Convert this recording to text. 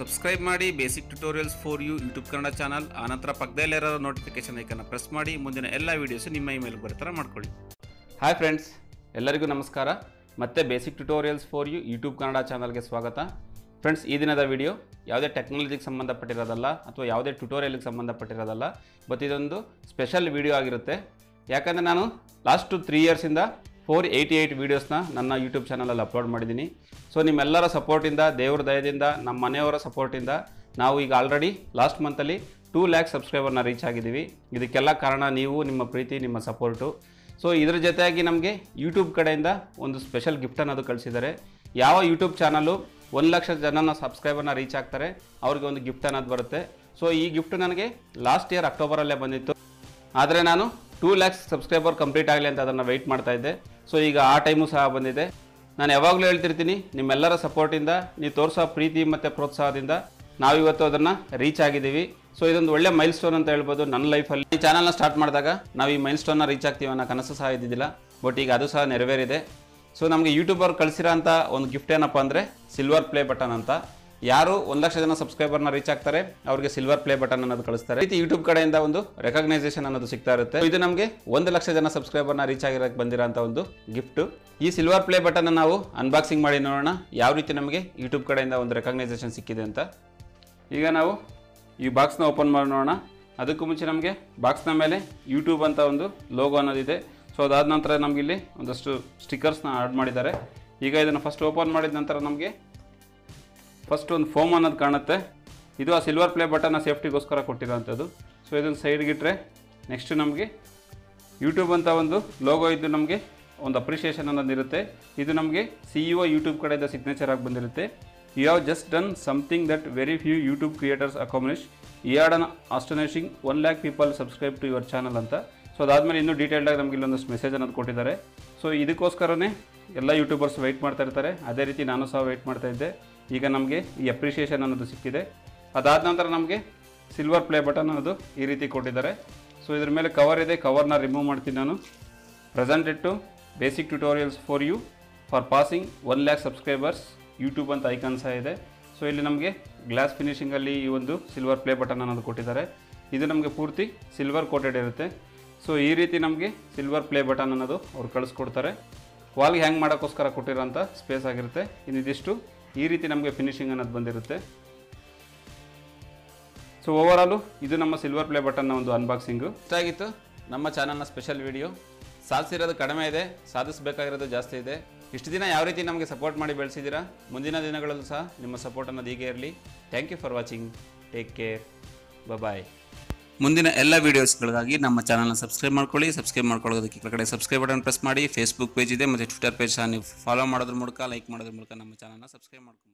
subscribe ಮಾಡಿ basic tutorials for you YouTube Kannada channel ಆನಂತರ ಪಕ್ಕದಲ್ಲಿರೋ ನೋಟಿಫಿಕೇಶನ್ ಐಕನ್ನ ಪ್ರೆಸ್ ಮಾಡಿ ಮುಂದಿನ ಎಲ್ಲ ವೀಡಿಯೋಸ್ ನಿಮ್ಮ ಇಮೇಲ್ ಬರೋ ಥರ ಮಾಡ್ಕೊಳ್ಳಿ ಹಾಯ್ ಫ್ರೆಂಡ್ಸ್ ಎಲ್ಲರಿಗೂ ನಮಸ್ಕಾರ ಮತ್ತೆ basic tutorials for you YouTube Kannada ಚಾನಲ್ಗೆ ಸ್ವಾಗತ ಫ್ರೆಂಡ್ಸ್ ಈ ದಿನದ ವಿಡಿಯೋ ಯಾವುದೇ ಟೆಕ್ನಾಲಜಿಗೆ ಸಂಬಂಧಪಟ್ಟಿರೋದಲ್ಲ ಅಥವಾ ಯಾವುದೇ ಟ್ಯುಟೋರಿಯಲ್ಗೆ ಸಂಬಂಧಪಟ್ಟಿರೋದಲ್ಲ ಬಟ್ ಇದೊಂದು ಸ್ಪೆಷಲ್ ವಿಡಿಯೋ ಆಗಿರುತ್ತೆ ಯಾಕಂದರೆ ನಾನು ಲಾಸ್ಟ್ ತ್ರೀ ಇಯರ್ಸಿಂದ ಫೋರ್ ಏಯ್ಟಿ ಏಯ್ಟ್ ವೀಡಿಯೋಸ್ನ ನನ್ನ ಯೂಟ್ಯೂಬ್ ಚಾನಲಲ್ಲಿ ಅಪ್ಲೋಡ್ ಮಾಡಿದ್ದೀನಿ ಸೊ ನಿಮ್ಮೆಲ್ಲರ ಸಪೋರ್ಟಿಂದ ದೇವ್ರ ದಯದಿಂದ ನಮ್ಮ ಮನೆಯವರ ಸಪೋರ್ಟಿಂದ ನಾವು ಈಗ ಆಲ್ರೆಡಿ ಲಾಸ್ಟ್ ಮಂತಲ್ಲಿ ಟೂ ಲ್ಯಾಕ್ ಸಬ್ಸ್ಕ್ರೈಬರ್ನ ರೀಚ್ ಆಗಿದ್ದೀವಿ ಇದಕ್ಕೆಲ್ಲ ಕಾರಣ ನೀವು ನಿಮ್ಮ ಪ್ರೀತಿ ನಿಮ್ಮ ಸಪೋರ್ಟು ಸೊ ಇದ್ರ ಜೊತೆಯಾಗಿ ನಮಗೆ ಯೂಟ್ಯೂಬ್ ಕಡೆಯಿಂದ ಒಂದು ಸ್ಪೆಷಲ್ ಗಿಫ್ಟ್ ಅನ್ನೋದು ಕಳಿಸಿದ್ದಾರೆ ಯಾವ ಯೂಟ್ಯೂಬ್ ಚಾನಲು ಒಂದು ಲಕ್ಷ ಜನನ ಸಬ್ಸ್ಕ್ರೈಬರ್ನ ರೀಚ್ ಆಗ್ತಾರೆ ಅವ್ರಿಗೆ ಒಂದು ಗಿಫ್ಟ್ ಅನ್ನೋದು ಬರುತ್ತೆ ಸೊ ಈ ಗಿಫ್ಟ್ ನನಗೆ ಲಾಸ್ಟ್ ಇಯರ್ ಅಕ್ಟೋಬರಲ್ಲೇ ಬಂದಿತ್ತು ಆದರೆ ನಾನು ಟೂ ಲ್ಯಾಕ್ಸ್ ಸಬ್ಸ್ಕ್ರೈಬರ್ ಕಂಪ್ಲೀಟ್ ಆಗಲಿ ಅಂತ ಅದನ್ನು ವೆಯ್ಟ್ ಮಾಡ್ತಾ ಇದ್ದೆ ಸೊ ಈಗ ಆ ಟೈಮು ಸಹ ಬಂದಿದೆ ನಾನು ಯಾವಾಗಲೂ ಹೇಳ್ತಿರ್ತೀನಿ ನಿಮ್ಮೆಲ್ಲರ ಸಪೋರ್ಟಿಂದ ನೀವು ತೋರಿಸೋ ಪ್ರೀತಿ ಮತ್ತು ಪ್ರೋತ್ಸಾಹದಿಂದ ನಾವಿವತ್ತು ಅದನ್ನು ರೀಚ್ ಆಗಿದ್ದೀವಿ ಸೊ ಇದೊಂದು ಒಳ್ಳೆ ಮೈಲ್ ಸ್ಟೋನ್ ಅಂತ ಹೇಳ್ಬೋದು ನನ್ನ ಲೈಫಲ್ಲಿ ಈ ಚಾನಲ್ನ ಸ್ಟಾರ್ಟ್ ಮಾಡಿದಾಗ ನಾವು ಈ ಮೈಲ್ ಸ್ಟೋನ್ನ ರೀಚ್ ಆಗ್ತೀವಿ ಅನ್ನೋ ಕನಸು ಸಹ ಇದ್ದಿದ್ದಿಲ್ಲ ಬಟ್ ಈಗ ಅದು ಸಹ ನೆರವೇರಿದೆ ಸೊ ನಮಗೆ ಯೂಟ್ಯೂಬರ್ ಕಳಿಸಿರೋ ಅಂತ ಒಂದು ಗಿಫ್ಟ್ ಏನಪ್ಪ ಅಂದರೆ ಸಿಲ್ವರ್ ಪ್ಲೇ ಬಟನ್ ಅಂತ ಯಾರು ಒಂದು ಲಕ್ಷ ಜನ ಸಬ್ಸ್ಕ್ರೈಬರ್ನ ರೀಚ್ ಆಗ್ತಾರೆ ಅವ್ರಿಗೆ ಸಿಲ್ವರ್ ಪ್ಲೇ ಬಟನ್ ಅನ್ನೋದು ಕಳಿಸ್ತಾರೆ ಈ ರೀತಿ ಯೂಟ್ಯೂಬ್ ಕಡೆಯಿಂದ ಒಂದು ರೆಕಗ್ನೈಸೇಷನ್ ಅನ್ನೋದು ಸಿಗ್ತಾ ಇರುತ್ತೆ ಇದು ನಮಗೆ ಒಂದು ಲಕ್ಷ ಜನ ಸಬ್ಸ್ಕ್ರೈಬರ್ನ ರೀಚ್ ಆಗಿರೋಕ್ಕೆ ಬಂದಿರೋಂಥ ಒಂದು ಗಿಫ್ಟು ಈ ಸಿಲ್ವರ್ ಪ್ಲೇ ಬಟನ್ ನಾವು ಅನ್ಬಾಕ್ಸಿಂಗ್ ಮಾಡಿ ನೋಡೋಣ ಯಾವ ರೀತಿ ನಮಗೆ ಯೂಟ್ಯೂಬ್ ಕಡೆಯಿಂದ ಒಂದು ರೆಕಗ್ನೈಸೇಷನ್ ಸಿಕ್ಕಿದೆ ಅಂತ ಈಗ ನಾವು ಈ ಬಾಕ್ಸ್ನ ಓಪನ್ ಮಾಡಿ ನೋಡೋಣ ಅದಕ್ಕೂ ಮುಂಚೆ ನಮಗೆ ಬಾಕ್ಸ್ನ ಮೇಲೆ ಯೂಟ್ಯೂಬ್ ಅಂತ ಒಂದು ಲೋಗೋ ಅನ್ನೋದಿದೆ ಸೊ ಅದಾದ ನಂತರ ನಮಗೆ ಇಲ್ಲಿ ಒಂದಷ್ಟು ಸ್ಟಿಕ್ಕರ್ಸ್ನ ಆಡ್ ಮಾಡಿದ್ದಾರೆ ಈಗ ಇದನ್ನು ಫಸ್ಟ್ ಓಪನ್ ಮಾಡಿದ ನಂತರ ನಮಗೆ ಫಸ್ಟ್ ಒಂದು ಫೋಮ್ ಅನ್ನೋದು ಕಾಣುತ್ತೆ ಇದು ಆ ಸಿಲ್ವರ್ ಪ್ಲೇ ಬಟನ್ನ ಸೇಫ್ಟಿಗೋಸ್ಕರ ಕೊಟ್ಟಿರೋವಂಥದ್ದು ಸೊ ಇದನ್ನು ಸೈಡ್ಗಿಟ್ರೆ ನೆಕ್ಸ್ಟ್ ನಮಗೆ ಯೂಟ್ಯೂಬ್ ಅಂತ ಒಂದು ಲೋಗೋ ಇದ್ದು ನಮಗೆ ಒಂದು ಅಪ್ರಿಷಿಯೇಷನ್ ಅನ್ನೋದು ಇರುತ್ತೆ ಇದು ನಮಗೆ ಸಿ ಇ ಒ ಯೂಟ್ಯೂಬ್ ಕಡೆಯಿಂದ ಸಿಗ್ನೇಚರ್ ಆಗಿ ಬಂದಿರುತ್ತೆ you have just done something that very few YouTube creators accomplish ಈ add an astonishing one lakh people subscribe to your channel ಅಂತ ಸೊ ಅದಾದಮೇಲೆ ಇನ್ನೂ ಡೀಟೇಲ್ಡಾಗಿ ನಮಗೆ ಇಲ್ಲೊಂದಷ್ಟು ಮೆಸೇಜ್ ಅನ್ನೋದು ಕೊಟ್ಟಿದ್ದಾರೆ ಸೊ ಇದಕ್ಕೋಸ್ಕರನೇ ಎಲ್ಲ ಯೂಟ್ಯೂಬರ್ಸ್ ವೆಯ್ಟ್ ಮಾಡ್ತಾ ಇರ್ತಾರೆ ಅದೇ ರೀತಿ ನಾನು ಸಹ ವೆಯ್ಟ್ ಮಾಡ್ತಾ ಇದ್ದೆ ಈಗ ನಮಗೆ ಈ ಅಪ್ರಿಷಿಯೇಷನ್ ಅನ್ನೋದು ಸಿಕ್ಕಿದೆ ಅದಾದ ನಂತರ ನಮಗೆ ಸಿಲ್ವರ್ ಪ್ಲೇ ಬಟನ್ ಅನ್ನೋದು ಈ ರೀತಿ ಕೊಟ್ಟಿದ್ದಾರೆ ಸೊ ಇದ್ರ ಮೇಲೆ ಕವರ್ ಇದೆ ಕವರ್ನ ರಿಮೂವ್ ಮಾಡ್ತೀನಿ ನಾನು presented to basic tutorials for you for passing one lakh subscribers YouTube ಅಂತ ಐಕಾನ್ ಸಹ ಇದೆ ಸೊ ಇಲ್ಲಿ ನಮಗೆ ಗ್ಲಾಸ್ ಫಿನಿಷಿಂಗಲ್ಲಿ ಈ ಒಂದು ಸಿಲ್ವರ್ ಪ್ಲೇ ಬಟನ್ ಅನ್ನೋದು ಕೊಟ್ಟಿದ್ದಾರೆ ಇದು ನಮಗೆ ಪೂರ್ತಿ ಸಿಲ್ವರ್ ಕೋಟೆಡ್ ಇರುತ್ತೆ ಸೊ ಈ ರೀತಿ ನಮಗೆ ಸಿಲ್ವರ್ ಪ್ಲೇ ಬಟನ್ ಅನ್ನೋದು ಅವ್ರು ಕಳಿಸ್ಕೊಡ್ತಾರೆ ವಾಲ್ಗೆ ಹ್ಯಾಂಗ್ ಮಾಡೋಕ್ಕೋಸ್ಕರ ಕೊಟ್ಟಿರೋಂಥ ಸ್ಪೇಸ್ ಆಗಿರುತ್ತೆ ಇನ್ನಿದಿಷ್ಟು ಈ ರೀತಿ ನಮಗೆ ಫಿನಿಶಿಂಗ್ ಅನ್ನೋದು ಬಂದಿರುತ್ತೆ ಸೊ ಓವರಾಲು ಇದು ನಮ್ಮ ಸಿಲ್ವರ್ ಪ್ಲೇ ಬಟನ್ನ ಒಂದು ಅನ್ಬಾಕ್ಸಿಂಗು ಇಷ್ಟಾಗಿತ್ತು ನಮ್ಮ ಚಾನಲ್ನ ಸ್ಪೆಷಲ್ ವಿಡಿಯೋ ಸಾಧಿಸಿರೋದು ಕಡಿಮೆ ಇದೆ ಸಾಧಿಸಬೇಕಾಗಿರೋದು ಜಾಸ್ತಿ ಇದೆ ಇಷ್ಟು ದಿನ ಯಾವ ರೀತಿ ನಮಗೆ ಸಪೋರ್ಟ್ ಮಾಡಿ ಬೆಳೆಸಿದ್ದೀರಾ ಮುಂದಿನ ದಿನಗಳಲ್ಲೂ ಸಹ ನಿಮ್ಮ ಸಪೋರ್ಟ್ ಅನ್ನೋದು ಹೀಗೆ ಇರಲಿ thank you for watching take care bye ಮುಂದಿನ ಎಲ್ಲ ವೀಡಿಯೋಸ್ಗಳಿಗಾಗಿ ನಮ್ಮ ಚಾನಲ್ನ ಸಬ್ಸ್ಕ್ರೈಬ್ ಮಾಡ್ಕೊಳ್ಳಿ ಸಬ್ಸ್ಕ್ರೈಬ್ ಮಾಡ್ಕೊಳ್ಳೋದಕ್ಕೆ ಈ ಕಡೆ ಸಬ್ಸ್ಕ್ರೈಬ್ ಬಟನ್ ಪ್ರೆಸ್ ಮಾಡಿ ಫೇಸ್ಬುಕ್ ಪೇಜ್ ಇದೆ ಮತ್ತು ಟ್ವಿಟರ್ ಪೇಜ್ ಸಹ ನೀವು ಫಾಲೋ ಮಾಡೋದ್ರ ಮೂಲಕ ಲೈಕ್ ಮಾಡೋದ್ರ ಮೂಲಕ ನಮ್ಮ ಚಾನಲ್ನ ಸಬ್ಸ್ಕ್ರೈಬ್ ಮಾಡ್ಕೊಂಡು